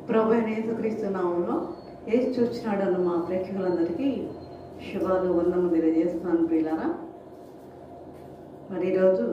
ప్రభు అయిన యేసుక్రీస్తు నామంలో ఏది చూచినాడన్న మా ప్రేక్షకులందరికీ శుభాలు వందము తెలియజేస్తున్నాను ప్రియులారా మరి ఈరోజు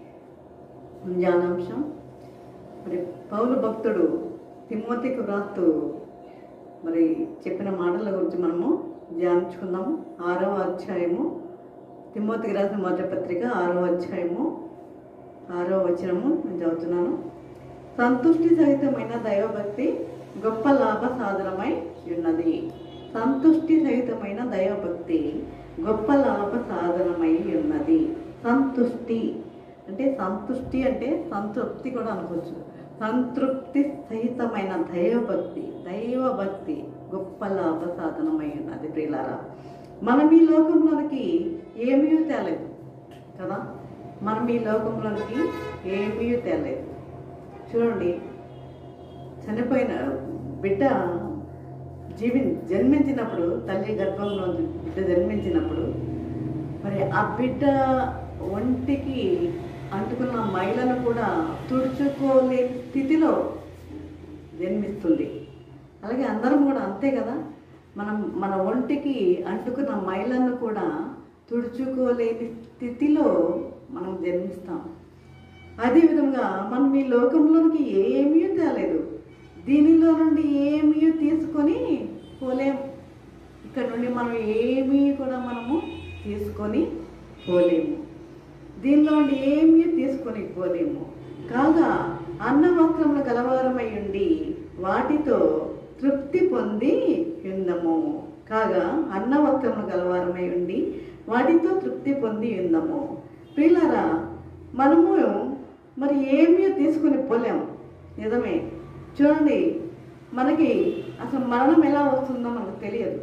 ధ్యానాంశం మరి పౌలు భక్తుడు తిమ్మతికి వ్రాస్తూ మరి చెప్పిన మాటల గురించి మనము ధ్యానించుకుందాము ఆరవ అధ్యాయము తిమ్మతికి రాసిన మొదటి పత్రిక ఆరవ అధ్యాయము ఆరో వచనము నేను చదువుతున్నాను సంతుష్టి సహితమైన దైవభక్తి గొప్ప లాభ సాధనమై ఉన్నది సంతుష్టి సహితమైన దైవభక్తి గొప్ప లాభ సాధనమై ఉన్నది సంతుష్టి అంటే సంతుష్టి అంటే సంతృప్తి కూడా అనుకోవచ్చు సంతృప్తి సహితమైన దైవభక్తి దైవభక్తి గొప్ప లాభ సాధనమై ఉన్నది ప్రియులారా మనం ఈ లోకంలోనికి ఏమీ తేలేదు కదా మనం ఈ లోకంలోనికి ఏమీ తేలేదు చూడండి చనిపోయిన బిడ్డ జీవి జన్మించినప్పుడు తల్లి గర్భంలో బిడ్డ జన్మించినప్పుడు మరి ఆ బిడ్డ ఒంటికి అంటుకున్న మైలను కూడా తుడుచుకోలేని స్థితిలో జన్మిస్తుంది అలాగే అందరం కూడా అంతే కదా మనం మన ఒంటికి అంటుకున్న మైలను కూడా తుడుచుకోలేని స్థితిలో మనం జన్మిస్తాం అదేవిధంగా మనం ఈ లోకంలోనికి ఏమీ తేలేదు దీనిలో నుండి ఏమీ తీసుకొని పోలేం ఇక్కడ నుండి మనం ఏమీ కూడా మనము తీసుకొని పోలేము దీనిలో నుండి ఏమీ తీసుకొని పోలేము కాగా అన్న వస్త్రములు గలవారమై ఉండి వాటితో తృప్తి పొంది ఉందము కాగా అన్న వస్త్రములు గలవారమై ఉండి వాటితో తృప్తి పొంది ఉందము పిల్లరా మనము మరి ఏమీ తీసుకుని పోలేము నిజమే చూడండి మనకి అసలు మరణం ఎలా వస్తుందో మనకు తెలియదు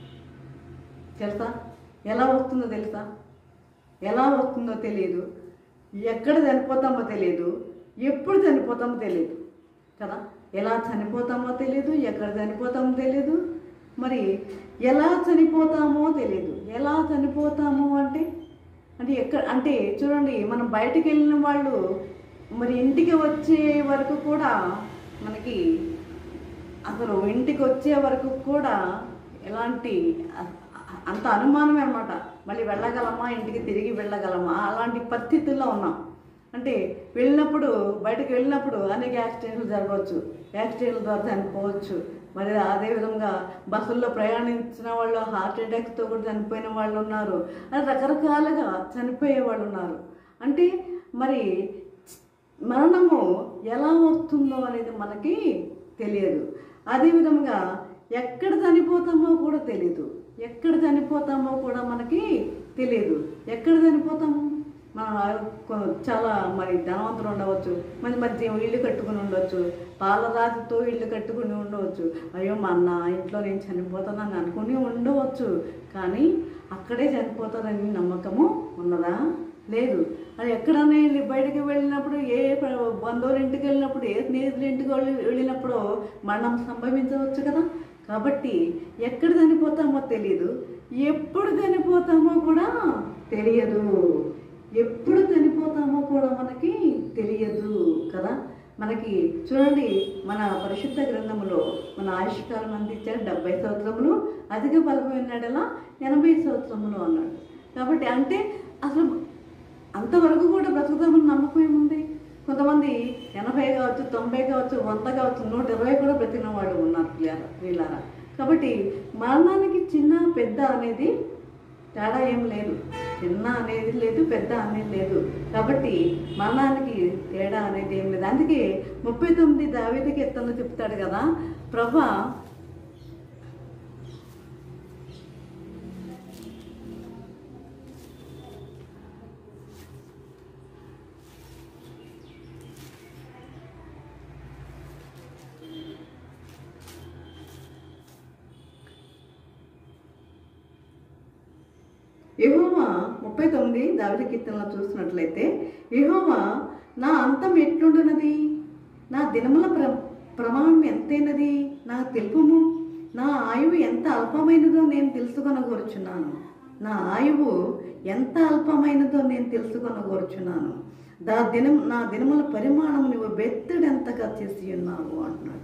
తెలుసా ఎలా వస్తుందో తెలుసా ఎలా వస్తుందో తెలియదు ఎక్కడ చనిపోతామో తెలియదు ఎప్పుడు చనిపోతామో తెలియదు కదా ఎలా చనిపోతామో తెలియదు ఎక్కడ చనిపోతామో తెలియదు మరి ఎలా చనిపోతామో తెలియదు ఎలా చనిపోతామో అంటే అంటే ఎక్కడ అంటే చూడండి మనం బయటికి వెళ్ళిన వాళ్ళు మరి ఇంటికి వచ్చే వరకు కూడా మనకి అసలు ఇంటికి వచ్చే వరకు కూడా ఎలాంటి అ- అంత అనుమానమే అనమాట మళ్ళీ వెళ్ళగలమా ఇంటికి తిరిగి వెళ్ళగలమా అలాంటి పరిస్థితుల్లో ఉన్నాం అంటే వెళ్ళినప్పుడు బయటకు వెళ్ళినప్పుడు అనేక యాక్సిడెంట్లు జరగవచ్చు యాక్సిడెంట్ల ద్వారా చనిపోవచ్చు మరి అదేవిధంగా బస్సుల్లో ప్రయాణించిన వాళ్ళు హార్ట్ అటాక్స్తో కూడా చనిపోయిన వాళ్ళు ఉన్నారు అది రకరకాలుగా చనిపోయే వాళ్ళు ఉన్నారు అంటే మరి మరణము ఎలా వస్తుందో అనేది మనకి తెలియదు అదేవిధంగా ఎక్కడ చనిపోతామో కూడా తెలియదు ఎక్కడ చనిపోతామో కూడా మనకి తెలియదు ఎక్కడ చనిపోతాము మన కొ- చాలా మరి ధనవంతులు ఉండవచ్చు మరి మరి ఇల్లు కట్టుకుని ఉండవచ్చు పాలరాతితో ఇల్లు కట్టుకుని ఉండవచ్చు అయ్యో మా అన్న ఇంట్లో నేను చనిపోతానని అనుకుని ఉండవచ్చు కానీ అక్కడే చనిపోతారని నమ్మకము ఉన్నదా లేదు అది ఎక్కడైనా వెళ్ళి బయటికి వెళ్ళినప్పుడు ఏ ప- బంధువుల ఇంటికి వెళ్ళినప్పుడు ఏ స్నేహితుల ఇంటికి వెళ్ళి వెళ్ళినప్పుడు మరణం సంభవించవచ్చు కదా కాబట్టి ఎక్కడ చనిపోతామో తెలియదు ఎప్పుడు చనిపోతామో కూడా తెలియదు ఎప్పుడు చనిపోతామో కూడా మనకి తెలియదు కదా మనకి చూడండి మన పరిశుద్ధ గ్రంథములో మన ఆయుష్కాలం అందించాడు డెబ్బై సంవత్సరములు అధిక బలమైనడలా ఎనభై సంవత్సరములు అన్నాడు కాబట్టి అంటే అసలు అంతవరకు కూడా బ్రతుకుతామని నమ్మకం ఏముంది కొంతమంది ఎనభై కావచ్చు తొంభై కావచ్చు వంద కావచ్చు నూట ఇరవై కూడా బ్రతికిన వాళ్ళు ఉన్నారు వీళ్ళారా వీళ్ళారా కాబట్టి మరణానికి చిన్న పెద్ద అనేది తేడా ఏం లేదు చిన్న అనేది లేదు పెద్ద అనేది లేదు కాబట్టి మరణానికి తేడా అనేది ఏం లేదు అందుకే ముప్పై తొమ్మిది దావేది కీర్తనలు చెప్తాడు కదా ప్రభా యెహోవా ముప్పై తొమ్మిది దావిద కీర్తనలో చూసినట్లయితే యెహోవా నా అంతం ఎట్లుండునది నా దినముల ప్ర ప్రమాణం ఎంతైనది నాకు తెలుపుము నా ఆయువు ఎంత అల్పమైనదో నేను తెలుసుకొనగోరుచున్నాను నా ఆయువు ఎంత అల్పమైనదో నేను తెలుసుకొనగోరుచున్నాను దా దినం నా దినముల పరిమాణం నువ్వు బెత్తడెంతగా చేసి ఉన్నావు అంటున్నాడు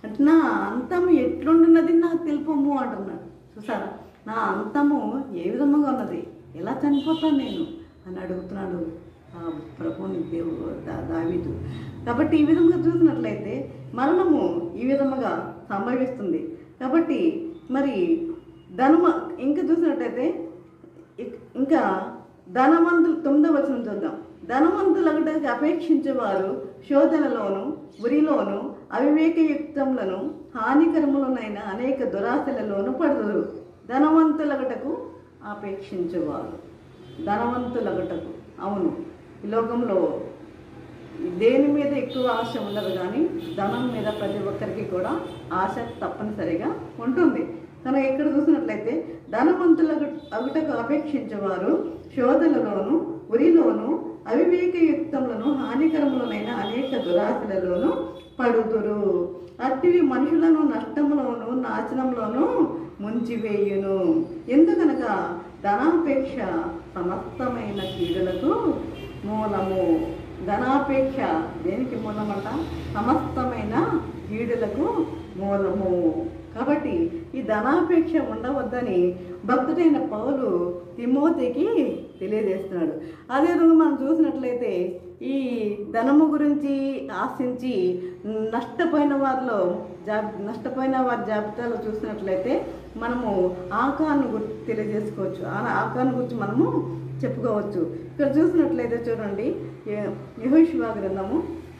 అంటే నా అంతము ఎట్లుండున్నది నాకు తెలుపము అంటున్నాడు చూసారా నా అంతము ఏ విధముగా ఉన్నది ఎలా చనిపోతాను నేను అని అడుగుతున్నాడు ఆ ప్రభుని దేవుడు దా దావీదు కాబట్టి ఈ విధంగా చూసినట్లయితే మరణము ఈ విధముగా సంభవిస్తుంది కాబట్టి మరి ధనమ ఇంకా చూసినట్టయితే ఇక్- ఇంకా ధనవంతులు తొమ్మిదవ వచనం చూద్దాం ధనవంతులకు అపేక్షించేవారు శోధనలోను ఉరిలోను అవివేకయుక్తములను హానికరములనైన అనేక దురాశలలోను పడుదురు ధనవంతులగటకు అపేక్షించేవారు ధనవంతులగటకు అవును ఈ లోకంలో దేని మీద ఎక్కువ ఆశ ఉండదు కానీ ధనం మీద ప్రతి ఒక్కరికి కూడా ఆశ తప్పనిసరిగా ఉంటుంది కనుక ఇక్కడ చూసినట్లయితే ధనవంతుల అగుటకు అపేక్షించేవారు శోధనలోను ఉరిలోను అవివేకయుక్తములను హానికరములనైన అనేక దురాశలలోను పడుదురు అట్టివి మనుషులను నష్టములోను నాశనంలోను ముంచివేయును ఎందుకనగా ధనాపేక్ష సమస్తమైన కీడులకు మూలము ధనాపేక్ష దేనికి మూలమంట సమస్తమైన కీడులకు మూలము కాబట్టి ఈ ధనాపేక్ష ఉండవద్దని భక్తుడైన పౌలు తిమోతికి తెలియజేస్తున్నాడు అదేవిధంగా మనం చూసినట్లయితే ఈ ధనము గురించి ఆశించి నష్టపోయిన వారిలో జాబ్ నష్టపోయిన వారి జాబితాలో చూసినట్లయితే మనము ఆకాను గురించి తెలియజేసుకోవచ్చు ఆ ఆకాను గురించి మనము చెప్పుకోవచ్చు ఇక్కడ చూసినట్లయితే చూడండి యహోశివా గ్రంథము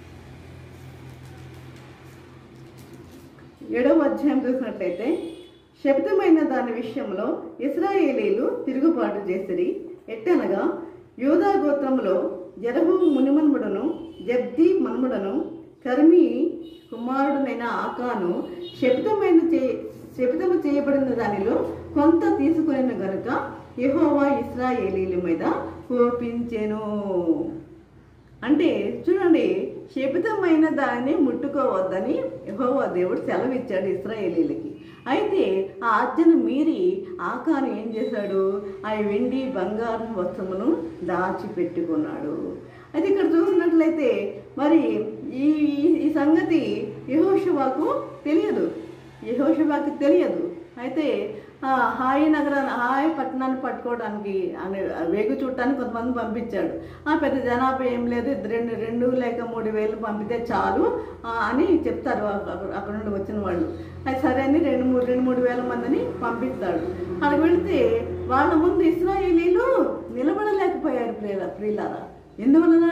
ఏడవ అధ్యాయం చూసినట్లయితే శబ్దమైన దాని విషయంలో ఇస్రాయేలీలు తిరుగుబాటు చేసిరి ఎట్టనగా యూదా గోత్రములో జరహు మునిమన్ముడును జబ్ది మన్ముడను కర్మి కుమారుడునైన ఆకాను శబ్దమైన చే శబ్దము చేయబడిన దానిలో కొంత తీసుకుని గనుక యెహోవా ఇస్రాయేలీల మీద కోపించెను అంటే చూడండి శపితమైన దానిని ముట్టుకోవద్దని యెహోవా దేవుడు సెలవిచ్చాడు ఇస్రాయేలీలకి అయితే ఆ ఆజ్ఞను మీరి ఆకాను ఏం చేశాడు ఆ వెండి బంగారం వస్త్రమును దాచిపెట్టుకున్నాడు అయితే ఇక్కడ చూసినట్లయితే మరి ఈ ఈ- ఈ సంగతి యహోషువాకు తెలియదు యహోషువాకి తెలియదు అయితే ఆ, హాయి నగరాన్ని హాయి పట్టణాన్ని పట్టుకోవడానికి అని వేగు చూడటానికి కొంతమంది పంపించాడు ఆ పెద్ద జనాభా ఏం లేదు ఇది రెండు రెండు లేక మూడు వేలు పంపితే చాలు ఆ, అని చెప్తారు అక్కడ అక్కడ నుండి వచ్చిన వాళ్ళు అది సరే అని రెండు మూడు రెండు మూడు వేల మందిని పంపిస్తాడు అక్కడికి వెళితే వాళ్ళ ముందు ఇస్రాయేలీలు నిలబడలేకపోయారు ప్రియుల ప్రియులారా ఎందువలన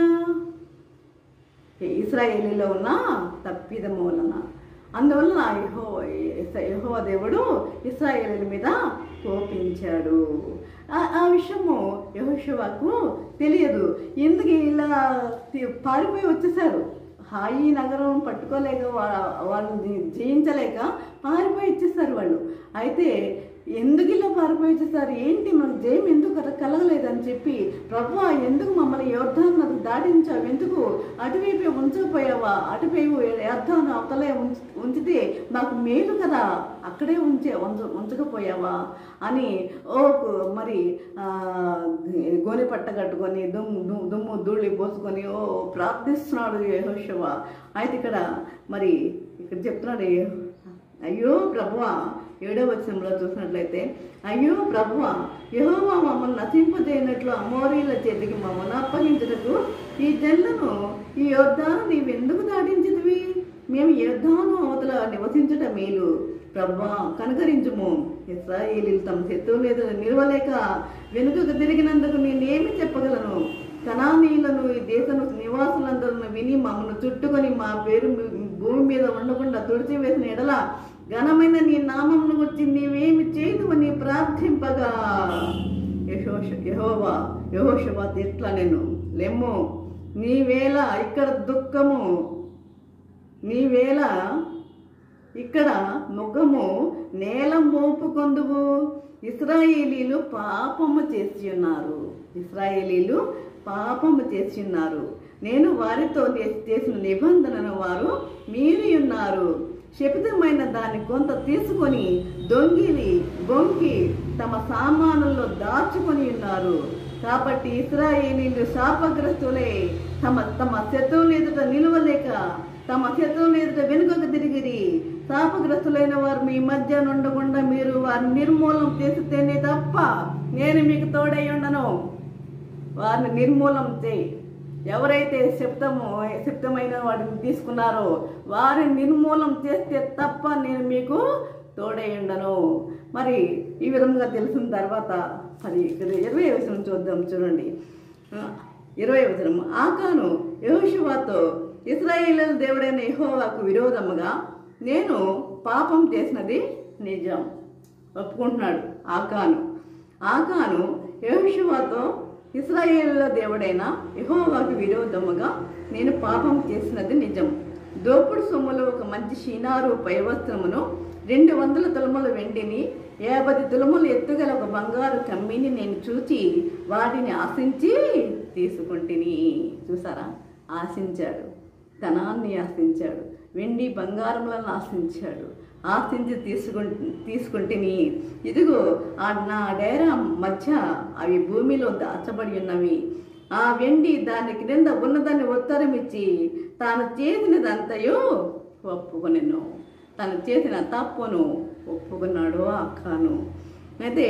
ఇస్రాయేలీలో ఉన్న తప్పిదము వలన అందువలన యహో యహో దేవుడు ఇస్రాయేలీల మీద కోపించాడు ఆ- ఆ విషయము యహోషువాకు తెలియదు ఎందుకు ఇలా తి- పారిపోయి వచ్చేసారు హాయి నగరం పట్టుకోలేక వా- వాళ్ళని జయించలేక పారిపోయి ఇచ్చేస్తారు వాళ్ళు అయితే ఎందుకు ఇలా పారిపోయి వచ్చేసారు ఏంటి మనకు జయం ఎందుకు కల- కలగలేదని చెప్పి ప్రభు ఎందుకు మమ్మల్ని యోర్ధాన్ని నది దాటించావు ఎందుకు అటువైపు ఉంచకపోయావా అటువైపు యోర్ధాన్ని అవతలే ఉంచి ఉంచితే మాకు మేలు కదా అక్కడే ఉంచే ఉంచ ఉంచకపోయావా అని ఓ కు- మరి ఆ, గోనె పట్ట కట్టుకొని దుమ్ము దుమ్ము దుమ్ము ధూళి పోసుకొని ఓ ప్రార్థిస్తున్నాడు యెహోషువ అయితే ఇక్కడ మరి ఇక్కడ చెప్తున్నాడు అయ్యో ప్రభువా ఏడో వచనంలో చూసినట్లయితే అయ్యో ప్రభువా యెహోవా మమ్మల్ని నశింపజేయనట్లు అమోరీల చేతికి మమ్మల్ని అప్పగించుటకు ఈ జన్లను ఈ యోద్ధాను నీవెందుకు దాటించితివి మేము యోద్ధాను అవతల నివసించుట మేలు ప్రభా కనుకరించుము ఇస్రాయేలీలు తమ శత్రువులు ఎదురు నిలవలేక వెనుకకు తిరిగినందుకు నేనేమి చెప్పగలను కణానీయులను ఈ దేశము నివాసులందరూ విని మమ్మల్ని చుట్టుకొని మా పేరు మీ- భూమి మీద ఉండకుండా తుడిచివేసిన ఎడల ఘనమైన నీ నామమును వచ్చి నీవేమి చేయదువని ప్రార్థింపగా యహోష యహోవా యహోషవా ఎట్లా నేను లెమ్ము నీవేళ ఇక్కడ దుఃఖము నీవేళ ఇక్కడ ముఖము నేల మోపుకొందువు ఇస్రాయేలీలు పాపము చేసి ఉన్నారు ఇస్రాయేలీలు పాపము చేసి ఉన్నారు నేను వారితో చే- చేసిన నిబంధనను వారు మీరి ఉన్నారు శపితమైన దాన్ని కొంత తీసుకొని దొంగిలి బొంకి తమ సామానుల్లో దాచుకొని ఉన్నారు కాబట్టి ఇస్రాయేలీలు శాపగ్రస్తులై తమ తమ శత్రువులు ఎదుట నిలవలేక తమ శత్రువుల ఎదుట వెనుకకు తిరిగిరి శాపగ్రస్తులైన వారు మీ మధ్య నుండకుండా మీరు వారిని నిర్మూలన చేస్తేనే తప్ప నేను మీకు తోడై ఉండను వారిని నిర్మూలం చేయి ఎవరైతే శబ్దము శబ్దమైన వాటిని తీసుకున్నారో వారిని నిర్మూలం చేస్తే తప్ప నేను మీకు తోడై ఉండను మరి ఈ విధంగా తెలిసిన తర్వాత మరి ఇక్కడ ఇరవై వచనం చూద్దాం చూడండి ఆ, ఇరవై వచనం ఆకాను యెహోషువతో ఇస్రాయేలు దేవుడైన యెహోవాకు విరోధముగా నేను పాపం చేసినది నిజం ఒప్పుకుంటున్నాడు ఆకాను ఆకాను యెహోషువతో ఇస్రాయేలుల దేవుడైన యెహోవాకు విరోధముగా నేను పాపం చేసినది నిజం దోపుడు సొమ్ములో ఒక మంచి షీనారు పైవస్త్రమును రెండు వందల తులముల వెండిని యాభై తులములు ఎత్తుగల ఒక బంగారు కమ్మిని నేను చూచి వాటిని ఆశించి తీసుకుంటుని చూసారా ఆశించాడు ధనాన్ని ఆశించాడు వెండి బంగారములను ఆశించాడు ఆశించి తీసుకుంటు తీసుకుంటుని ఇదిగో ఆ నా డేరా మధ్య అవి భూమిలో దాచబడి ఉన్నవి ఆ వెండి దాని క్రింద ఉన్నదాన్ని ఉత్తరం ఇచ్చి తాను చేసినదంతయో ఒప్పుకొనెను తను చేసిన తప్పును ఒప్పుకున్నాడు అక్కను అయితే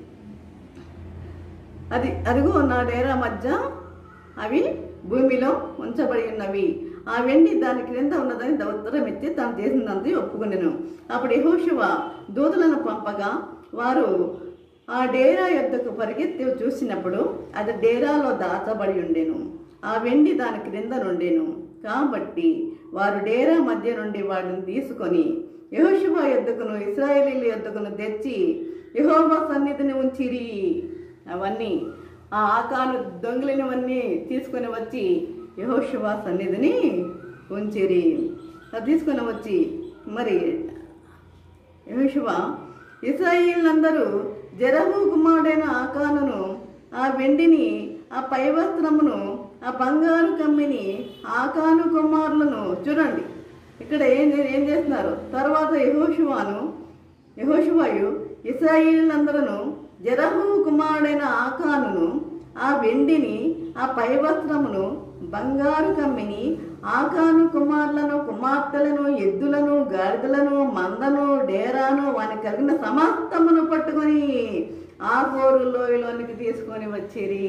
అది అదిగో నా డేరా మధ్య అవి భూమిలో ఉంచబడి ఉన్నవి ఆ వెండి దాని క్రింద ఉన్నదని ద- ఉత్తరం ఎత్తి తాను చేసినంత ఒప్పుకునేను అప్పుడు యెహోషువ దూతలను పంపగా వారు ఆ డేరా యొద్దకు పరిగెత్తి చూసినప్పుడు అది డేరాలో దాచబడి ఉండెను ఆ వెండి దాని క్రింద నుండెను కాబట్టి వారు డేరా మధ్య నుండి వాటిని తీసుకొని యెహోషువ యొద్దకును ఇస్రాయేలీల యొద్దకును తెచ్చి యెహోవా సన్నిధిని ఉంచిరి అవన్నీ ఆ ఆకాను దొంగలినవన్నీ తీసుకొని వచ్చి యెహోషువ సన్నిధిని ఉంచిరి అది తీసుకొని వచ్చి మరి యెహోషువ ఇస్రాయిలందరూ జరహు కుమారుడైన ఆకానును ఆ వెండిని ఆ పై వస్త్రమును ఆ బంగారు కమ్మిని ఆకాను కుమారులను చూడండి ఇక్కడ ఏం ఏం చేస్తున్నారు తర్వాత యహోషువాను యహోషువాయు ఇస్రాయిలందరూ జరహు కుమారుడైన ఆకానును ఆ వెండిని ఆ పై వస్త్రమును బంగారు కమ్మిని ఆకాను కుమారులను కుమార్తెలను ఎద్దులను గాడిదలను మందను డేరాను వాని కలిగిన సమస్తమును పట్టుకొని ఆ కోరు లోయలోనికి తీసుకొని వచ్చిరి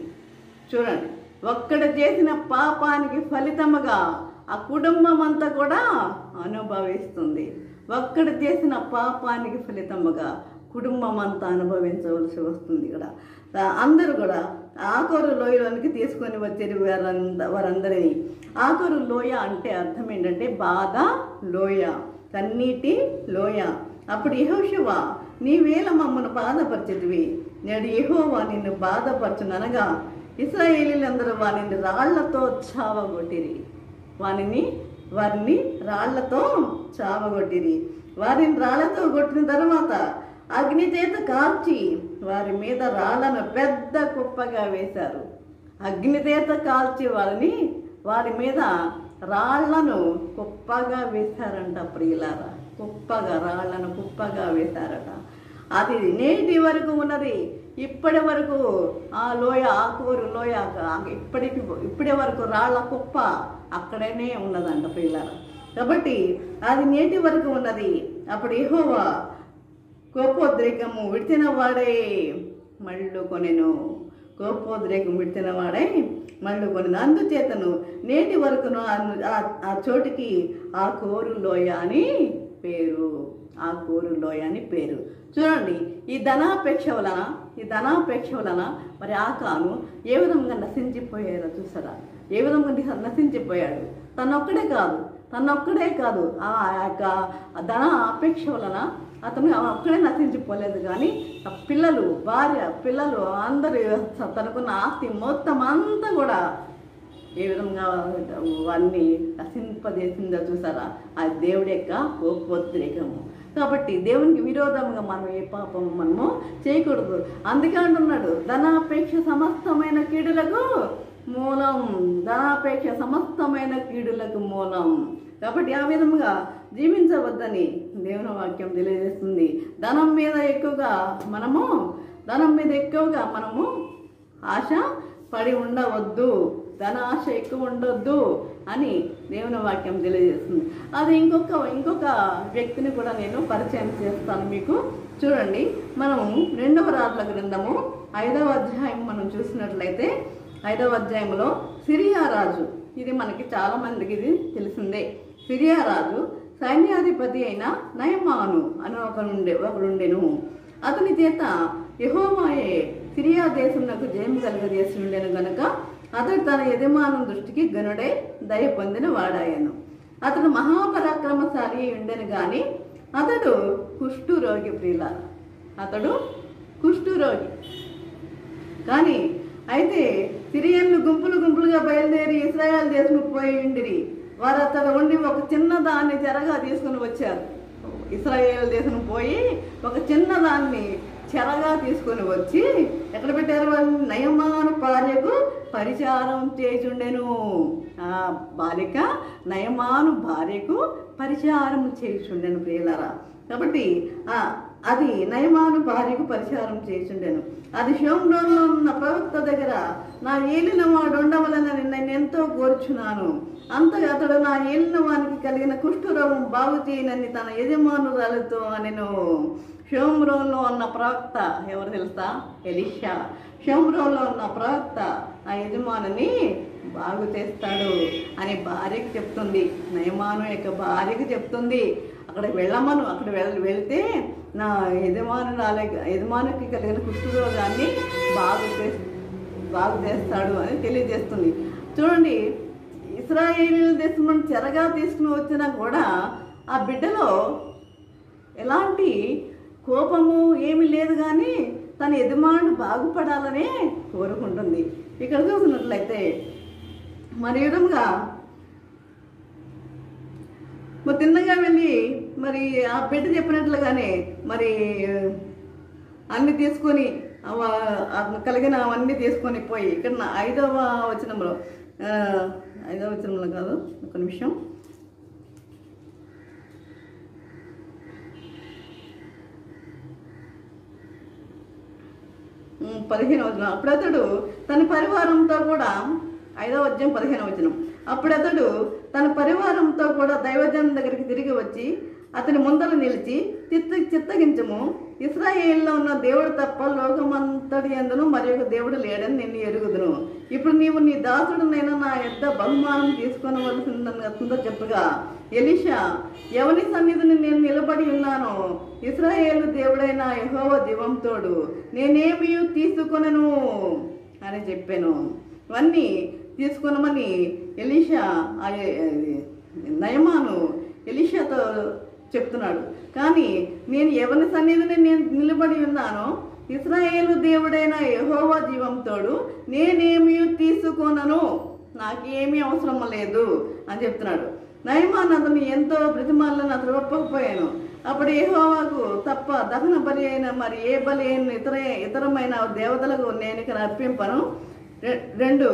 చూడండి ఒక్కడ చేసిన పాపానికి ఫలితముగా ఆ కుటుంబం అంతా కూడా అనుభవిస్తుంది ఒక్కడ చేసిన పాపానికి ఫలితముగా కుటుంబం అంతా అనుభవించవలసి వస్తుంది ఇక్కడ తా- అందరూ కూడా ఆకరు లోయలోనికి తీసుకొని వచ్చేది వారంద వారందరినీ ఆకరు లోయ అంటే అర్థం ఏంటంటే బాధ లోయ కన్నీటి లోయ అప్పుడు యెహోషువ నీవేళ మమ్మను బాధపరిచేదివి నేడు యెహోవా నిన్ను బాధపరచుననగా ఇస్రాయేలీలందరూ వారిని రాళ్లతో చావగొట్టిరి వారిని వారిని రాళ్లతో చావగొట్టిరి వారిని రాళ్లతో కొట్టిన తర్వాత అగ్ని చేత కాల్చి వారి మీద రాళ్లను పెద్ద కుప్పగా వేశారు అగ్ని చేత కాల్చి వారిని వారి మీద రాళ్లను కుప్పగా వేశారంట ప్రియులారా కుప్పగా రాళ్లను కుప్పగా వేశారట అది నేటి వరకు ఉన్నది ఇప్పటి వరకు ఆ లోయ ఆకూరు లోయ ఆ- ఇప్పటికి ఇప్పటి వరకు రాళ్ల కుప్ప అక్కడనే ఉన్నదంట పిల్లలు కాబట్టి అది నేటి వరకు ఉన్నది అప్పుడు యెహోవా కోపోద్రేకము విడిచిన వాడే మళ్ళు కొనెను కోపోద్రేకం విడిచిన వాడే మళ్ళు కొనెను అందుచేతను నేటి వరకును ఆ- ఆ- ఆ చోటికి ఆ కోరు లోయ అని పేరు ఆ కోరు లోయ అని పేరు చూడండి ఈ ధనాపేక్ష వలన ఈ ధనాపేక్ష వలన మరి ఆకాను ఏ విధంగా నశించిపోయారో చూసారా ఏ విధంగా ని- నశించిపోయాడు తనొక్కడే కాదు తనొక్కడే కాదు ఆ యొక్క ధన అపేక్ష వలన అతను ఒక్కడే నశించిపోలేదు కానీ ఆ పిల్లలు భార్య పిల్లలు అందరూ తనకున్న ఆస్తి మొత్తం అంతా కూడా ఏ విధంగా వారిని నశింపజేసిందో చూసారా ఆ దేవుడి యొక్క కోపోద్రేకము కాబట్టి దేవునికి విరోధంగా మనం ఏ పాపం మనము చేయకూడదు అందుకే అంటున్నాడు ధనాపేక్ష సమస్తమైన కీడులకు మూలం ధనాపేక్ష సమస్తమైన కీడులకు మూలం కాబట్టి ఆ విధముగా జీవించవద్దని దేవుని వాక్యం తెలియజేస్తుంది ధనం మీద ఎక్కువగా మనము ధనం మీద ఎక్కువగా మనము ఆశ పడి ఉండవద్దు ధనాశ ఎక్కువ ఉండొద్దు అని దేవుని వాక్యం తెలియజేస్తుంది అది ఇంకొక ఇంకొక వ్యక్తిని కూడా నేను పరిచయం చేస్తాను మీకు చూడండి మనం రెండవ రాట్ల గ్రంథము ఐదవ అధ్యాయం మనం చూసినట్లయితే ఐదవ అధ్యాయంలో సిరియా రాజు ఇది మనకి చాలా మందికి ఇది తెలిసిందే సిరియా రాజు సైన్యాధిపతి అయిన నయమాను అని ఒకరుండే ఒకడుండెను అతని చేత యహోవాయే సిరియా దేశమునకు జయం కలుగజేసి ఉండెను గనుక అతడు తన యజమానం దృష్టికి గనుడై దయ పొందిన వాడాయను అతడు మహాపరాక్రమశాలి అయి ఉండెను గాని అతడు కుష్టు రోగి ప్రియుల అతడు కుష్టు రోగి కానీ అయితే సిరియన్లు గుంపులు గుంపులుగా బయలుదేరి ఇస్రాయల్ దేశముకు పోయి ఉండిరి వారు అతడు ఉండి ఒక చిన్న దాన్ని చెరగా తీసుకుని వచ్చారు ఇస్రాయేల్ దేశం పోయి ఒక చిన్న దాన్ని చెరగా తీసుకొని వచ్చి ఎక్కడ పెట్టారు వాళ్ళు నయమాను భార్యకు పరిచారం చేయుచుండెను ఆ బాలిక నయమాను భార్యకు పరిచారం చేయుచుండెను ప్రియులరా కాబట్టి ఆ అది నయమాను భార్యకు పరిచారం చేయుచుండెను అది షోమ్రోన్లో ఉన్న ప్రవక్త దగ్గర నా ఏలిన వాడు ఉండవలనని నేను ఎంతో కోరుచున్నాను అంతగా అతడు నా ఏలిన వానికి కలిగిన కుష్ఠరోగం బాగు చేయనని తన యజమానురాలతో అనెను షోమ్రోన్లో ఉన్న ప్రవక్త ఎవరు తెలుసా ఎలిషా షోమ్రోన్లో ఉన్న ప్రవక్త ఆ యజమానుని బాగు చేస్తాడు అని భార్యకి చెప్తుంది నయమాను యొక్క భార్యకి చెప్తుంది అక్కడికి వెళ్ళమను అక్కడ వెళ్ వెళ్తే నా యజమానురాలే యజమానికి కలిగిన కుష్ఠరోగాన్ని బాగు చేసి బాగు చేస్తాడు అని తెలియజేస్తుంది చూడండి ఇస్రాయేల్ దేశం నుండి చెరగా తీసుకుని వచ్చినా కూడా ఆ బిడ్డలో ఎలాంటి కోపము ఏమీ లేదు కానీ తన యజమానుడు బాగుపడాలనే కోరుకుంటుంది ఇక్కడ చూసినట్లయితే మరి విధంగా మరి తిన్నగా వెళ్ళి మరి ఆ బిడ్డ చెప్పినట్లుగానే మరి అన్ని తీసుకొని అవ- ఆ కలిగిన అవన్నీ తీసుకొని పోయి ఇక్కడ నా ఐదవ వచనంలో ఆ, ఐదవ వచనంలో కాదు ఒక నిమిషం ఉమ్, పదిహేను వచనం అప్పుడతడు తన పరివారంతో కూడా ఐదవ అధ్యాయం పదిహేను వచనం అప్పుడతడు తన పరివారంతో కూడా దైవజనం దగ్గరికి తిరిగి వచ్చి అతని ముందర నిలిచి చిత్త చిత్తగించము ఇస్రాయేల్లో ఉన్న దేవుడు తప్ప లోకమంతటి ఎందును మరి ఒక దేవుడు లేడని నేను ఎరుగుదును ఇప్పుడు నీవు నీ దాసుడునైనా నా యొద్ద బహుమానం తీసుకొనవలసిందో చెప్పగా ఎలిషా ఎవని సన్నిధిని నేను నిలబడి ఉన్నానో ఇస్రాయేలు దేవుడైన యెహోవా జీవంతోడు నేనేమి తీసుకొనను అని చెప్పాను ఇవన్నీ తీసుకొనమని ఎలీషా ఆ నయమాను ఎలీషాతో చెప్తున్నాడు కానీ నేను ఎవరి సన్నిధిని నేను నిలబడి ఉన్నానో ఇస్రాయేలు దేవుడైన యెహోవా జీవంతోడు నేనేమి తీసుకొనను నాకేమీ అవసరం లేదు అని చెప్తున్నాడు నయమాన్ అతను ఎంతో ప్రతిమాలను అతను ఒప్పకపోయాను అప్పుడు యెహోవాకు తప్ప దహన బలి అయిన మరి ఏ బలి అయిన ఇతర ఇతరమైన దేవతలకు నేను ఇక్కడ అర్పింపను రె- రెండు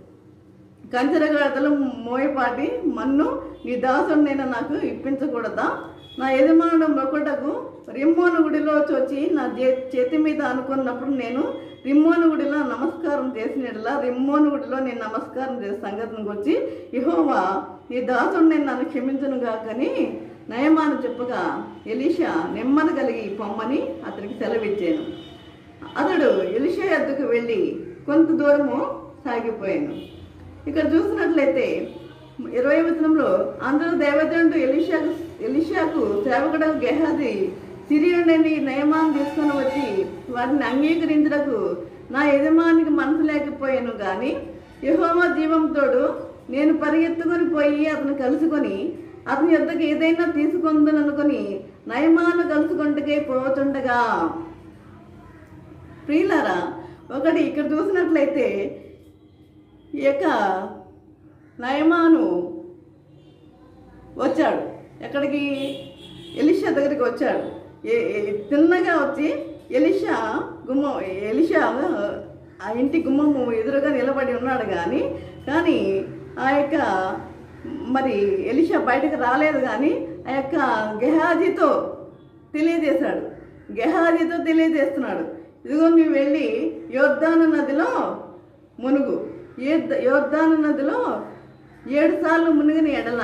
కంచెరగడతలు మోయపాటి మన్ను నీ దాసుడినైనా నాకు ఇప్పించకూడదా నా యజమానుడు మొక్కటకు రిమ్మోను గుడిలో వచ్చి నా జే- చేతి మీద అనుకున్నప్పుడు నేను రిమ్మోను గుడిలో నమస్కారం చేసినట్లా రిమ్మోను గుడిలో నేను నమస్కారం చేసే సంగతిని గురించి ఇహోవా నీ దాసుడు నేను నన్ను క్షమించను గాకని నయమాను చెప్పగా ఎలీషా నెమ్మది కలిగి పొమ్మని అతనికి సెలవిచ్చాను అతడు ఎలిషా ఎద్దుకు వెళ్ళి కొంత దూరము సాగిపోయాను ఇక్కడ చూసినట్లయితే ఇరవై వచనంలో అందరూ దేవదేవుడు ఎలిషాకు ఎలిషాకు సేవకుడు గెహాది సిరియుడని నయమాన్ని తీసుకొని వచ్చి వాటిని అంగీకరించడకు నా యజమానికి మనసు లేకపోయాను కానీ యెహోవా జీవంతోడు నేను పరిగెత్తుకొని పోయి అతను కలుసుకొని అతని యొద్దకు ఏదైనా తీసుకుందననుకొని నయమాను కలుసుకుంటకే పోతుండగా ప్రియులారా ఒకటి ఇక్కడ చూసినట్లయితే ఈ యొక్క నయమాను వచ్చాడు ఎక్కడికి ఎలిషా దగ్గరికి వచ్చాడు ఏ- ఏ- తిన్నగా వచ్చి ఎలిషా గుమ్మ ఎలిషా ఆ ఇంటి గుమ్మము ఎదురుగా నిలబడి ఉన్నాడు కానీ కానీ ఆ యొక్క మరి ఎలిషా బయటకు రాలేదు కానీ ఆ యొక్క గెహాజీతో తెలియజేశాడు గెహాజీతో తెలియజేస్తున్నాడు ఇదిగో నువ్వు వెళ్ళి యోర్ధాను నదిలో మునుగు యోర్ద- యోర్దాను నదిలో ఏడు సార్లు మునిగిన ఎడల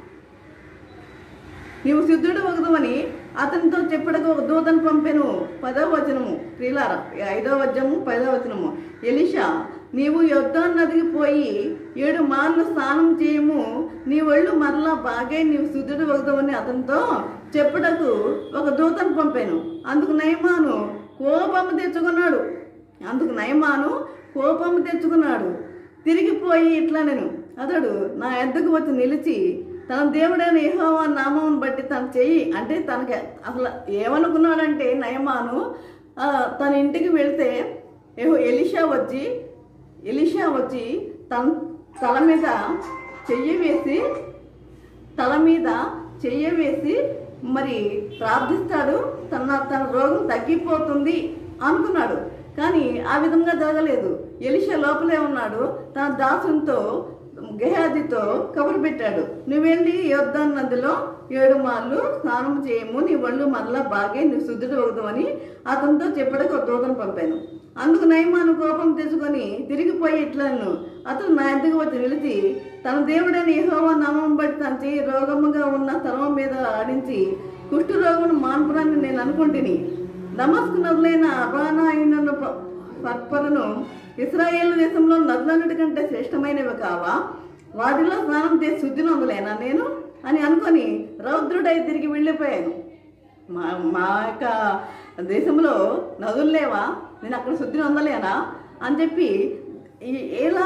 నీవు సిద్ధుడు ఒకదమని అతనితో చెప్పుడకు ఒక దూతను పంపెను పదవ వచనము ప్రియులార ఐదవ వచనము పదవ వచనము ఎలిషా నీవు యుద్ధాన్ని నదికి పోయి ఏడు మార్లు స్నానం చేయము నీ ఒళ్ళు మరలా బాగే నీవు శుద్ధుడు ఒకదమని అతనితో చెప్పుటకు ఒక దూతను పంపాను అందుకు నయమాను కోపము తెచ్చుకున్నాడు అందుకు నయమాను కోపము తెచ్చుకున్నాడు తిరిగిపోయి ఇట్లా నేను అతడు నా ఎద్దకు వచ్చి నిలిచి తన దేవుడైన యెహోవా నామం బట్టి తన చెయ్యి అంటే తనకి అసలు ఏమనుకున్నాడంటే నయమాను ఆ, తన ఇంటికి వెళ్తే ఏహో ఎలిషా వచ్చి ఎలిషా వచ్చి తన తల మీద చెయ్యి వేసి తల మీద చెయ్య వేసి మరి ప్రార్థిస్తాడు తన తన రోగం తగ్గిపోతుంది అనుకున్నాడు కానీ ఆ విధంగా జరగలేదు ఎలిషా లోపలే ఉన్నాడు తన దాసునితో గెహాదితో కబురు పెట్టాడు నువ్వు వెళ్ళి యోర్దాన్ నదిలో ఏడు మార్లు స్నానం చేయము నీ ఒళ్ళు మరలా బాగే నీ శుద్ధుడు అవుతామని అతనితో చెప్పడానికి ఒక దూతను పంపాను అందుకు నయమాను కోపం తెచ్చుకొని తిరిగిపోయి ఇట్లను అతను నా ఎద్దకు వచ్చి నిలిచి తన దేవుడైన యెహోవా నామం బట్టి తన చేయి రోగముగా ఉన్న తలం మీద ఆడించి కుష్టు రోగమును మాన్పురాన్ని నేను అనుకుంటుని నమస్కు నదులైన అబానాయునను ప- పర్పరను ఇస్రాయేల్ దేశంలో నదులన్నిటికంటే శ్రేష్టమైనవి కావా వాటిలో స్నానం చేసి శుద్ధి నొందలేనా నేను అని అనుకొని రౌద్రుడై తిరిగి వెళ్ళిపోయాను మా మా యొక్క దేశంలో నదులు లేవా నేను అక్కడ శుద్ధిని పొందలేనా అని చెప్పి ఈ- ఇలా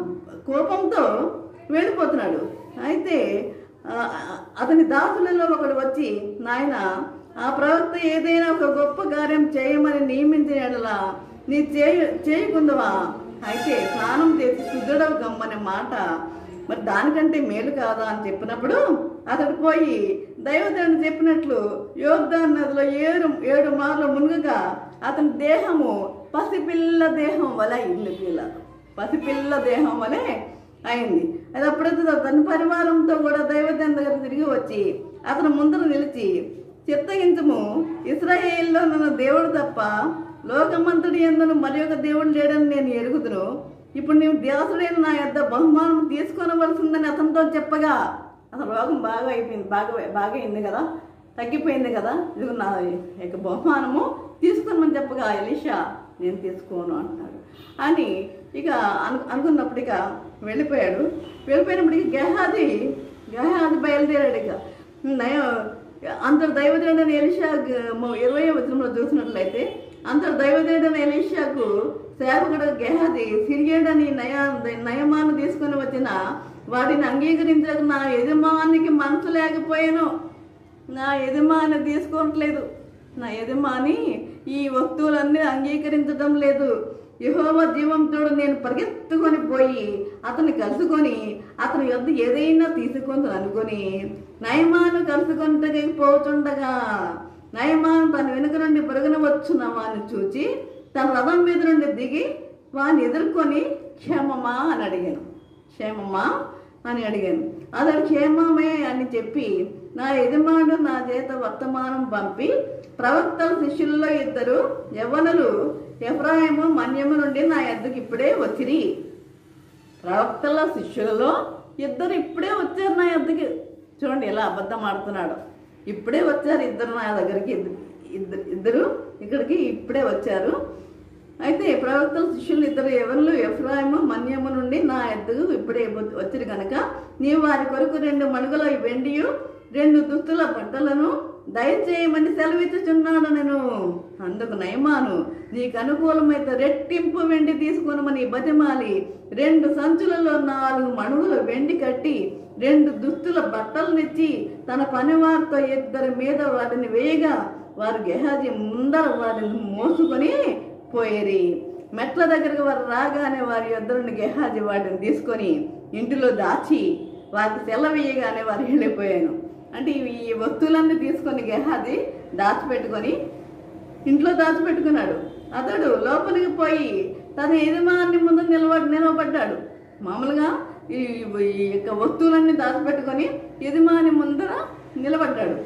కోపంతో వెళ్ళిపోతున్నాడు అయితే ఆ, అతని దాసులలో ఒకడు వచ్చి నాయన ఆ ప్రవక్త ఏదైనా ఒక గొప్ప కార్యం చేయమని నియమించిన యెడల నీ చేయ చేయకుందవా అయితే స్నానం చేసి శుద్ధుడవు గమ్మనే మాట మరి దానికంటే మేలు కాదా అని చెప్పినప్పుడు అతడు పోయి దైవదేవుని చెప్పినట్లు యోర్దాన్ నదిలో ఏడు ఏడు మార్లు మునుగగా అతని దేహము పసిపిల్ల దేహం వలె ఇల్లు పిల్ల పసిపిల్ల దేహం వలె అయింది అది అప్పుడైతే తన పరివారంతో కూడా దైవదేవుని దగ్గర తిరిగి వచ్చి అతను ముందర నిలిచి చిత్తగించము ఇస్రాయేల్లో నన్ను దేవుడు తప్ప లోకమంతటి ఎందును మరి ఒక దేవుడు లేడని నేను ఎరుగుదును ఇప్పుడు నీవు దాసుడైన నా యొద్ద బహుమానం తీసుకొనవలసిందని అతనితో చెప్పగా అసలు రోగం బాగా అయిపోయింది బాగా బాగా అయింది కదా తగ్గిపోయింది కదా ఇది నా యొక్క బహుమానము తీసుకొనమని చెప్పగా ఎలిషా నేను తీసుకోను అంటాడు అని ఇక అను అనుకున్నప్పుడు ఇక వెళ్ళిపోయాడు వెళ్ళిపోయినప్పటికీ గెహాది గెహాది బయలుదేరాడు ఇక నయ అంతర్ దైవదేవుడైన ఎలిషా ఇరవై వచనంలో చూసినట్లయితే అంతర్ దైవదేవుడైన ఎలిషాకు సేవకుడు గెహాది సిరియడని నయ నయమాను తీసుకొని వచ్చిన వాటిని అంగీకరించక నా యజమానికి మనసు లేకపోయాను నా యజమాని తీసుకోవట్లేదు నా యజమాని ఈ వస్తువులన్నీ అంగీకరించడం లేదు యహోవ జీవంతుడు నేను పరిగెత్తుకొని పోయి అతన్ని కలుసుకొని అతని యొద్ద ఏదైనా తీసుకొని అనుకొని నయమాను కలుసుకుంటకి పోతుండగా నయమాను తన వెనుక నుండి పరుగున వచ్చిన వాడిని చూచి తన రథం మీద నుండి దిగి వాడిని ఎదుర్కొని క్షేమమా అని అడిగాను క్షేమమా అని అడిగాను అతడు క్షేమమే అని చెప్పి నా యజమానుడు నా చేత వర్తమానం పంపి ప్రవక్తల శిష్యుల్లో ఇద్దరు యవ్వనులు ఎఫ్రాయిము మన్యము నుండి నా ఎద్దకు ఇప్పుడే వచ్చిరి ప్రవక్తల శిష్యులలో ఇద్దరు ఇప్పుడే వచ్చారు నా ఎద్దకి చూడండి ఎలా అబద్ధం ఆడుతున్నాడు ఇప్పుడే వచ్చారు ఇద్దరు నా దగ్గరికి ఇద్ద- ఇద్దరు ఇద్దరు ఇక్కడికి ఇప్పుడే వచ్చారు అయితే ప్రవక్తల శిష్యులు ఇద్దరు ఎవరు ఎఫ్రాయిము మన్యము నుండి నా ఎద్దుకు ఇప్పుడే వచ్చారు కనుక నీవు వారి కొరకు రెండు మణుగుల వెండియు రెండు దుస్తుల బట్టలను దయచేయమని సెలవిచ్చుచున్నాను నేను అందుకు నయమాను నీకు అనుకూలమైతే రెట్టింపు వెండి తీసుకొనమని బతిమాలి రెండు సంచులలో నాలుగు మణుగుల వెండి కట్టి రెండు దుస్తుల బట్టలనిచ్చి తన పనివారితో ఇద్దరి మీద వాటిని వేయగా వారు గెహాజీ ముందర వాటిని మోసుకొని పోయేరి మెట్ల దగ్గరకు వారు రాగానే వారి ఇద్దరిని గెహాజీ వాటిని తీసుకొని ఇంటిలో దాచి వారికి సెలవేయగానే వారు వెళ్ళిపోయాను అంటే ఇవి ఈ వస్తువులన్నీ తీసుకొని గెహాజీ దాచిపెట్టుకొని ఇంట్లో దాచిపెట్టుకున్నాడు అతడు లోపలికి పోయి తన యజమాని ముందు నిలబడి నిలబడ్డాడు మామూలుగా ఈ ఈ యొక్క వస్తువులన్నీ దాచిపెట్టుకొని యజమాని ముందర నిలబడ్డాడు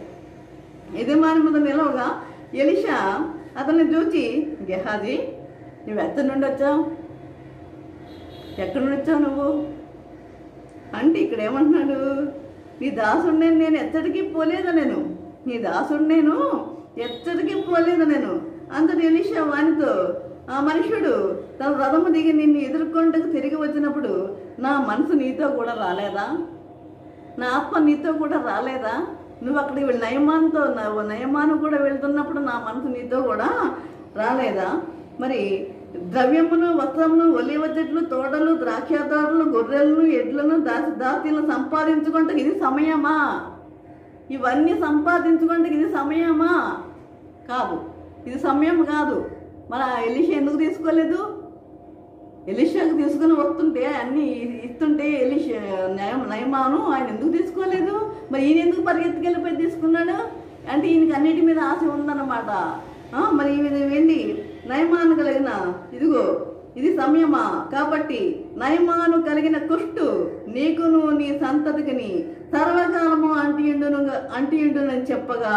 యజమాని ముందు నిలవగా ఎలిషా అతన్ని చూచి గెహాజీ నువ్వు ఎత్తడి నుండి వచ్చావు ఎక్కడి నుంచి వచ్చావు నువ్వు అంటే ఇక్కడ ఏమంటున్నాడు నీ దాసుడిని నేను ఎచ్చడికి పోలేదు నేను నీ దాసుడు నేను ఎచ్చడికి పోలేదు నేను అంతటి ఎలిషా వానితో ఆ మనుషుడు తన రథము దిగి నిన్ను ఎదుర్కొంటకు తిరిగి వచ్చినప్పుడు నా మనసు నీతో కూడా రాలేదా నా ఆత్మ నీతో కూడా రాలేదా నువ్వు అక్కడికి వెళ్ళి నయమాన్తో నా- నయమాను కూడా వెళ్తున్నప్పుడు నా మనసు నీతో కూడా రాలేదా మరి ద్రవ్యమును వస్త్రమును ఒలివ చెట్లు తోటలు ద్రాక్ష తోటలు గొర్రెలను ఎడ్లను దాసి దాసీలను సంపాదించుకుంటే ఇది సమయమా ఇవన్నీ సంపాదించుకుంటే ఇది సమయమా కాదు ఇది సమయం కాదు మరి ఆ ఎలిషా ఎందుకు తీసుకోలేదు ఎలిషాకు తీసుకుని వస్తుంటే అన్ని ఇస్తుంటే ఎలిషా నయం నయమాను ఆయన ఎందుకు తీసుకోలేదు మరి ఈయన ఎందుకు పరిగెత్తుకెళ్ళిపోయి తీసుకున్నాడు అంటే ఈయనకి అన్నిటి మీద ఆశ ఉందన్నమాట ఆ, మరి ఇది ఏంటి నయమాను కలిగిన ఇదిగో ఇది సమయమా కాబట్టి నయమాను కలిగిన కుష్టు నీకును నీ సంతతికిని సర్వకాలము అంటియుండును అంటియుండునని చెప్పగా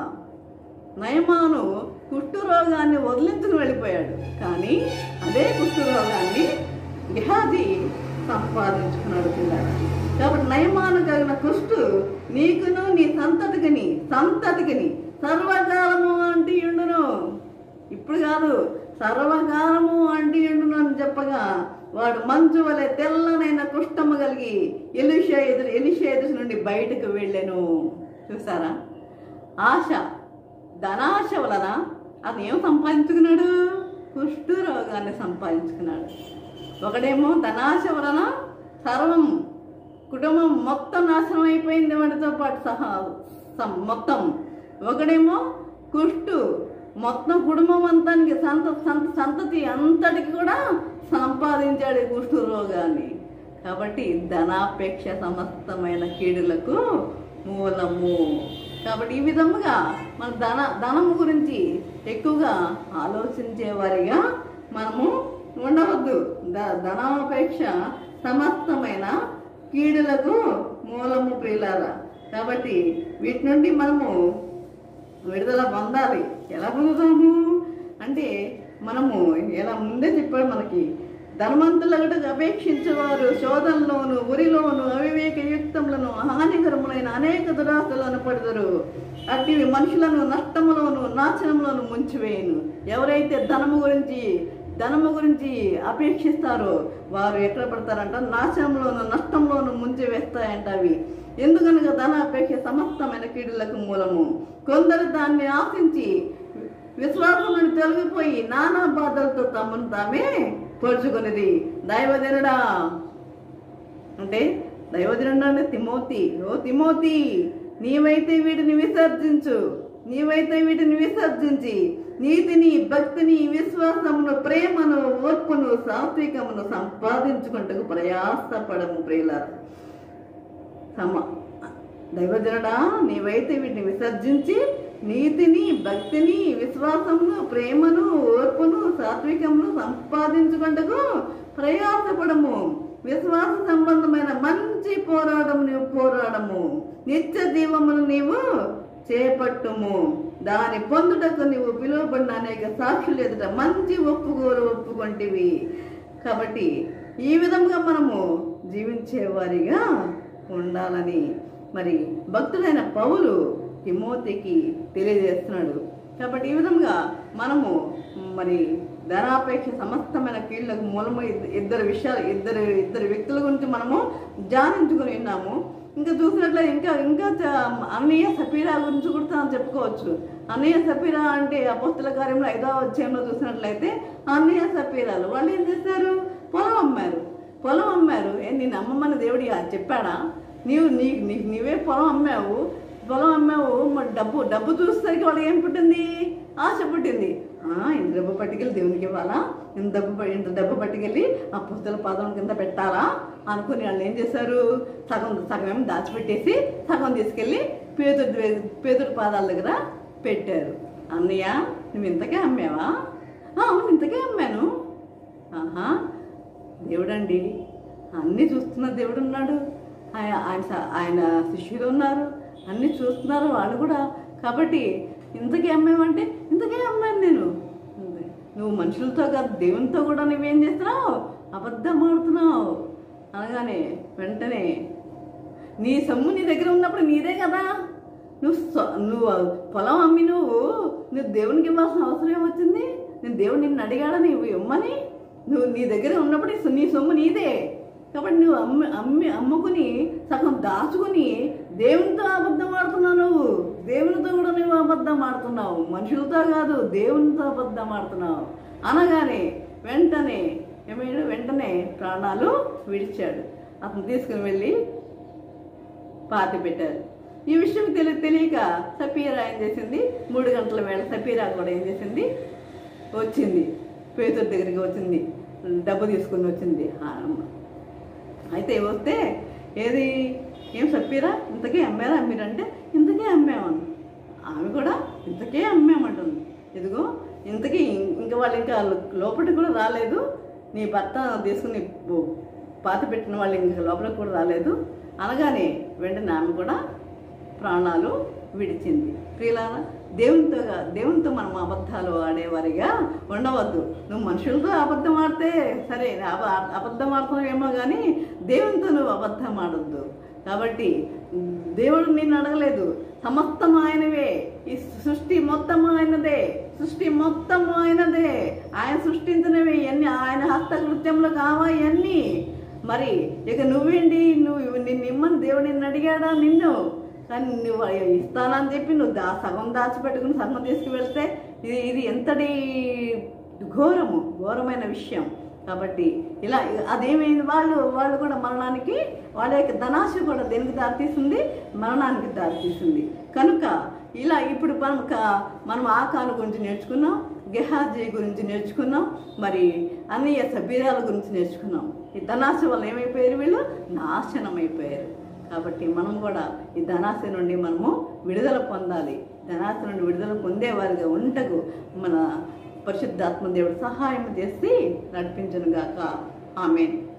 నయమాను కుష్టు రోగాన్ని వదిలించుకుని వెళ్ళిపోయాడు కానీ అదే కుష్టు రోగాన్ని గిహాజీ సంపాదించుకున్నాడు పిల్లాడు కాబట్టి నయమాను కలిగిన కుష్టు నీకును నీ సంతతికిని సంతతికిని సర్వకాలము అంటి ఉండును ఇప్పుడు కాదు సర్వకాలము అంటి ఉండును అని చెప్పగా వాడు మంచు వలె తెల్లనైన కుష్టము కలిగి ఎలిషా ఎదురు ఎలిషా ఎదురు నుండి బయటకు వెళ్ళాను చూసారా ఆశ ధనాశ వలన అది ఏం సంపాదించుకున్నాడు కుష్టు రోగాన్ని సంపాదించుకున్నాడు ఒకడేమో ధనాశ వలన సర్వం కుటుంబం మొత్తం నాశనం అయిపోయింది వాడితో పాటు సహా సం- మొత్తం ఒకడేమో కుష్టు మొత్తం కుటుంబం అంతానికి సంత సంత సంతతి అంతటికి కూడా సంపాదించాడు ఈ కుష్టు రోగాన్ని కాబట్టి ధనాపేక్ష సమస్తమైన కీడులకు మూలము కాబట్టి ఈ విధముగా మన ధన ధనము గురించి ఎక్కువగా ఆలోచించే వారిగా మనము ఉండవద్దు ధ ధనాపేక్ష సమస్తమైన కీడులకు మూలము ప్రియులారా కాబట్టి వీటి నుండి మనము విడుదల పొందాలి ఎలా పొందుతాము అంటే మనము ఎలా ముందే చెప్పాడు మనకి ధనవంతులకు అపేక్షించేవారు శోధనలోను ఉరిలోను అవివేక యుక్తములను హానికరములైన అనేక దురాశలను పడదరు అట్టివి మనుషులను నష్టములోను నాశనములోను ముంచివేయను ఎవరైతే ధనము గురించి ధనము గురించి అపేక్షిస్తారో వారు ఎక్కడ పడతారంట నాశనంలోను నష్టంలోను ముంచి వేస్తాయంట అవి ఎందుకనగా ధన అపేక్ష సమస్తమైన కీడులకు మూలము కొందరు దాన్ని ఆశించి విశ్వాసం నుండి తొలగిపోయి నానా బాధలతో తమను తామే పొడుచుకునేది దైవజనుడా అంటే దైవజనుడు అంటే తిమోతి ఓ తిమోతి నీవైతే వీటిని విసర్జించు నీవైతే వీటిని విసర్జించి నీతిని భక్తిని విశ్వాసమును ప్రేమను ఓర్పును సాత్వికమును సంపాదించుకుంటకు ప్రయాసపడము ప్రియులారా సమ దైవజనుడా నీవైతే వీటిని విసర్జించి నీతిని భక్తిని విశ్వాసమును ప్రేమను ఓర్పును సాత్వికమును సంపాదించుకుంటకు ప్రయాసపడము విశ్వాస సంబంధమైన మంచి పోరాటము నీవు పోరాడము నిత్య జీవమును నీవు చేపట్టుము దాని పొందుటకు నీవు పిలువబడిన అనేక సాక్షులు ఎదుట మంచి ఒప్పుకోలు ఒప్పుకొంటివి కాబట్టి ఈ విధంగా మనము జీవించేవారిగా ఉండాలని మరి భక్తుడైన పౌలు తిమోతికి తెలియజేస్తున్నాడు కాబట్టి ఈ విధంగా మనము మరి ధనాపేక్ష సమస్తమైన కీళ్లకు మూలము ఇద్ద- ఇద్దరు విషయాలు ఇద్దరు ఇద్దరు వ్యక్తుల గురించి మనము ధ్యానించుకుని ఉన్నాము ఇంకా చూసినట్లయితే ఇంకా ఇంకా చ- అన్నయ్య సపీరా గురించి కూడా మనం చెప్పుకోవచ్చు అన్నయ్య సపీరా అంటే అపోస్తుల కార్యంలో ఐదవ అధ్యాయంలో చూసినట్లయితే అన్నయ్య సపీరాలు వాళ్ళు ఏం చేస్తారు పొలం అమ్మారు పొలం అమ్మారు ఏ నేను అమ్మమ్మని దేవుడి చెప్పాడా నీవు నీ నీ- నీవే పొలం అమ్మావు పొలం అమ్మావు మరి డబ్బు డబ్బు చూసేసరికి వాళ్ళకి ఏం పుట్టింది ఆశ పుట్టింది ఆ, ఇంత డబ్బు పట్టుకెళ్ళి దేవునికి ఇవ్వాలా ఇంత డబ్బు ప- ఇంత డబ్బు పట్టుకెళ్ళి ఆ పుస్తల పాదం కింద పెట్టాలా అనుకుని వాళ్ళు ఏం చేశారు సగం సగం ఏమో దాచిపెట్టేసి సగం తీసుకెళ్ళి పేదుడి ద్వే- పేదుడి పాదాల దగ్గర పెట్టారు అన్నయ్య నువ్వు ఇంతకే అమ్మావా "ఆ, అవును ఇంతకే అమ్మాను ఆహా దేవుడండి అన్నీ చూస్తున్న దేవుడు ఉన్నాడు ఆయన ఆయన స- ఆయన శిష్యులు ఉన్నారు అన్నీ చూస్తున్నారు వాళ్ళు కూడా కాబట్టి ఇంతకే అమ్మామంటే ఇంతకే అమ్మాను నేను నువ్వు మనుషులతో కాదు దేవునితో కూడా నువ్వేం చేస్తున్నావు అబద్ధం ఆడుతున్నావు అనగానే వెంటనే నీ సొమ్ము నీ దగ్గర ఉన్నప్పుడు నీదే కదా నువ్వు సొ- నువ్వు పొలం అమ్మి నువ్వు నువ్వు దేవునికి ఇవ్వాల్సిన అవసరం ఏమొచ్చింది నేను దేవుడు నిన్ను అడిగాడా నీవు ఇమ్మని నువ్వు నీ దగ్గర ఉన్నప్పుడు ఈ సొ- నీ సొమ్ము నీదే కాబట్టి నువ్వు అమ్మి అమ్మి అమ్ముకుని సగం దాచుకుని దేవునితో అబద్ధం ఆడుతున్నావు నువ్వు దేవునితో కూడా నువ్వు అబద్ధం ఆడుతున్నావు మనుషులతో కాదు దేవునితో అబద్ధం ఆడుతున్నావు అనగానే వెంటనే ఏమైనా వెంటనే ప్రాణాలు విడిచాడు అతను తీసుకుని వెళ్ళి పాతి పెట్టారు ఈ విషయం తెలి తెలియక సపీరా ఏం చేసింది మూడు గంటల వేళ సపీరా కూడా ఏం చేసింది వచ్చింది పేతురు దగ్గరికి వచ్చింది డబ్బు తీసుకుని వచ్చింది ఆ అమ్మ. అయితే వస్తే ఏది ఏం సపీరా ఇంతకే అమ్మారా అమ్మిరంటే ఇంతకే అమ్మామని ఆమె కూడా ఇంతకే అమ్మామంటుంది ఇదిగో ఇంతకీ ఇంకా వాళ్ళు ఇంకా లోపలికి కూడా రాలేదు నీ భర్త తీసుకుని బో- పాతి పెట్టిన వాళ్ళు ఇంకా లోపలికి కూడా రాలేదు అనగానే వెంటనే ఆమె కూడా ప్రాణాలు విడిచింది ప్రియులారా దేవునితో దేవునితో మనం అబద్ధాలు ఆడేవారిగా ఉండవద్దు నువ్వు మనుషులతో అబద్ధం ఆడితే సరే అబ అబద్ధం ఆడుతున్నావేమో కానీ దేవునితో నువ్వు అబద్ధం ఆడొద్దు కాబట్టి దేవుడు నిన్ను అడగలేదు సమస్తం ఆయనవే ఈ సృష్టి మొత్తం ఆయనదే సృష్టి మొత్తం ఆయనదే ఆయన సృష్టించినవి ఎన్ని ఆయన హస్తకృత్యములు కావా ఇవన్నీ మరి ఇక నువ్వేంటి నువ్వు నిన్ను ఇమ్మని దేవుడు నిన్ను అడిగాడా నిన్ను కానీ నువ్వు ఇస్తానని చెప్పి నువ్వు దా సగం దాచిపెట్టుకుని సగం తీసుకువెళ్తే ఇది ఇది ఎంతటి ఘోరము ఘోరమైన విషయం కాబట్టి ఇలా అదేమైంది వాళ్ళు వాళ్ళు కూడా మరణానికి వాళ్ళ యొక్క ధనాశ కూడా దేనికి దారితీస్తుంది మరణానికి దారితీస్తుంది కనుక ఇలా ఇప్పుడు మనం క- మనం ఆకాను గురించి నేర్చుకున్నాం గెహాజీ గురించి నేర్చుకున్నాం మరి అన్నయ్య సబీరాల గురించి నేర్చుకున్నాం ఈ ధనాశ వల్ల ఏమైపోయారు వీళ్ళు నాశనం అయిపోయారు కాబట్టి మనం కూడా ఈ ధనాశ నుండి మనము విడుదల పొందాలి ధనాశ నుండి విడుదల పొందేవారిగా ఉండకు మన పరిశుద్ధాత్మ దేవుడు సహాయం చేసి నడిపించను గాక ఆమెన్